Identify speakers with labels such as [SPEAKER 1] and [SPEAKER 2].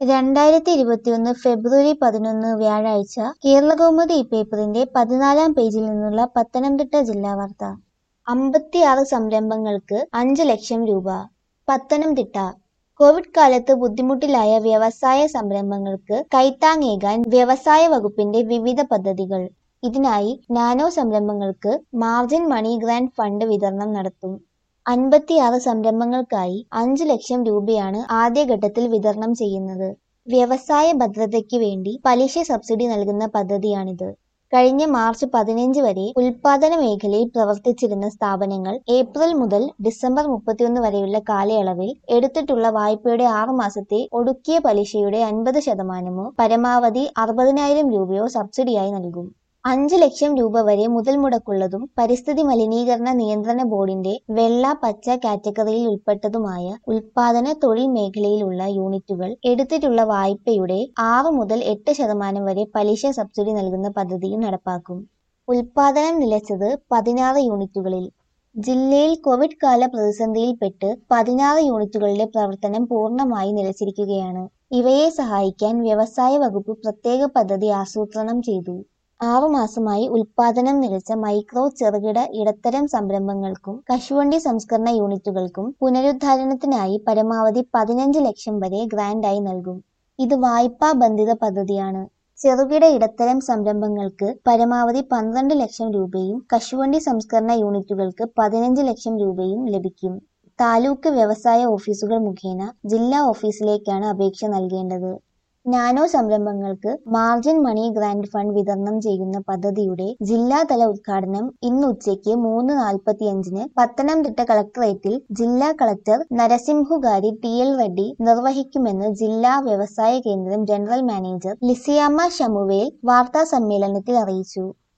[SPEAKER 1] രണ്ടായിരത്തി ഇരുപത്തിയൊന്ന് ഫെബ്രുവരി പതിനൊന്ന് വ്യാഴാഴ്ച കേരളകൗമുദി പേപ്പറിന്റെ പതിനാലാം പേജിൽ നിന്നുള്ള പത്തനംതിട്ട ജില്ലാ വാർത്ത അമ്പത്തിയാറ് സംരംഭങ്ങൾക്ക് അഞ്ച് ലക്ഷം രൂപ പത്തനംതിട്ട കോവിഡ് കാലത്ത് ബുദ്ധിമുട്ടിലായ വ്യവസായ സംരംഭങ്ങൾക്ക് കൈത്താങ്ങേകാൻ വ്യവസായ വകുപ്പിന്റെ വിവിധ പദ്ധതികൾ ഇതിനായി നാനോ സംരംഭങ്ങൾക്ക് മാർജിൻ മണി ഗ്രാന്റ് ഫണ്ട് വിതരണം നടത്തും അൻപത്തിയാറ് സംരംഭങ്ങൾക്കായി അഞ്ച് ലക്ഷം രൂപയാണ് ആദ്യഘട്ടത്തിൽ വിതരണം ചെയ്യുന്നത് വ്യവസായ ഭദ്രതയ്ക്ക് വേണ്ടി പലിശ സബ്സിഡി നൽകുന്ന പദ്ധതിയാണിത് കഴിഞ്ഞ മാർച്ച് പതിനഞ്ച് വരെ ഉൽപാദന മേഖലയിൽ പ്രവർത്തിച്ചിരുന്ന സ്ഥാപനങ്ങൾ ഏപ്രിൽ മുതൽ ഡിസംബർ മുപ്പത്തിയൊന്ന് വരെയുള്ള കാലയളവിൽ എടുത്തിട്ടുള്ള വായ്പയുടെ ആറ് മാസത്തെ ഒടുക്കിയ പലിശയുടെ അൻപത് ശതമാനമോ പരമാവധി അറുപതിനായിരം രൂപയോ സബ്സിഡിയായി നൽകും അഞ്ച് ലക്ഷം രൂപ വരെ മുതൽ മുടക്കുള്ളതും പരിസ്ഥിതി മലിനീകരണ നിയന്ത്രണ ബോർഡിന്റെ വെള്ള പച്ച കാറ്റഗറിയിൽ ഉൾപ്പെട്ടതുമായ ഉൽപാദന തൊഴിൽ മേഖലയിലുള്ള യൂണിറ്റുകൾ എടുത്തിട്ടുള്ള വായ്പയുടെ ആറ് മുതൽ എട്ട് ശതമാനം വരെ പലിശ സബ്സിഡി നൽകുന്ന പദ്ധതിയും നടപ്പാക്കും ഉൽപാദനം നിലച്ചത് പതിനാറ് യൂണിറ്റുകളിൽ ജില്ലയിൽ കോവിഡ് കാല പ്രതിസന്ധിയിൽപ്പെട്ട് പതിനാറ് യൂണിറ്റുകളുടെ പ്രവർത്തനം പൂർണ്ണമായി നിലച്ചിരിക്കുകയാണ് ഇവയെ സഹായിക്കാൻ വ്യവസായ വകുപ്പ് പ്രത്യേക പദ്ധതി ആസൂത്രണം ചെയ്തു ആറുമാസമായി ഉൽപാദനം നിലച്ച മൈക്രോ ചെറുകിട ഇടത്തരം സംരംഭങ്ങൾക്കും കശുവണ്ടി സംസ്കരണ യൂണിറ്റുകൾക്കും പുനരുദ്ധാരണത്തിനായി പരമാവധി പതിനഞ്ച് ലക്ഷം വരെ ഗ്രാന്റായി നൽകും ഇത് വായ്പാ ബന്ധിത പദ്ധതിയാണ് ചെറുകിട ഇടത്തരം സംരംഭങ്ങൾക്ക് പരമാവധി പന്ത്രണ്ട് ലക്ഷം രൂപയും കശുവണ്ടി സംസ്കരണ യൂണിറ്റുകൾക്ക് പതിനഞ്ച് ലക്ഷം രൂപയും ലഭിക്കും താലൂക്ക് വ്യവസായ ഓഫീസുകൾ മുഖേന ജില്ലാ ഓഫീസിലേക്കാണ് അപേക്ഷ നൽകേണ്ടത് നാനോ സംരംഭങ്ങൾക്ക് മാർജിൻ മണി ഗ്രാന്റ് ഫണ്ട് വിതരണം ചെയ്യുന്ന പദ്ധതിയുടെ ജില്ലാതല ഉദ്ഘാടനം ഇന്ന് ഉച്ചയ്ക്ക് മൂന്ന് നാൽപ്പത്തിയഞ്ചിന് പത്തനംതിട്ട കളക്ടറേറ്റിൽ ജില്ലാ collector Narasimhugari T L Reddy നിർവഹിക്കുമെന്ന് ജില്ലാ വ്യവസായ കേന്ദ്രം ജനറൽ മാനേജർ ലിസിയാമ്മ ഷമുവേൽ വാർത്താ സമ്മേളനത്തിൽ അറിയിച്ചു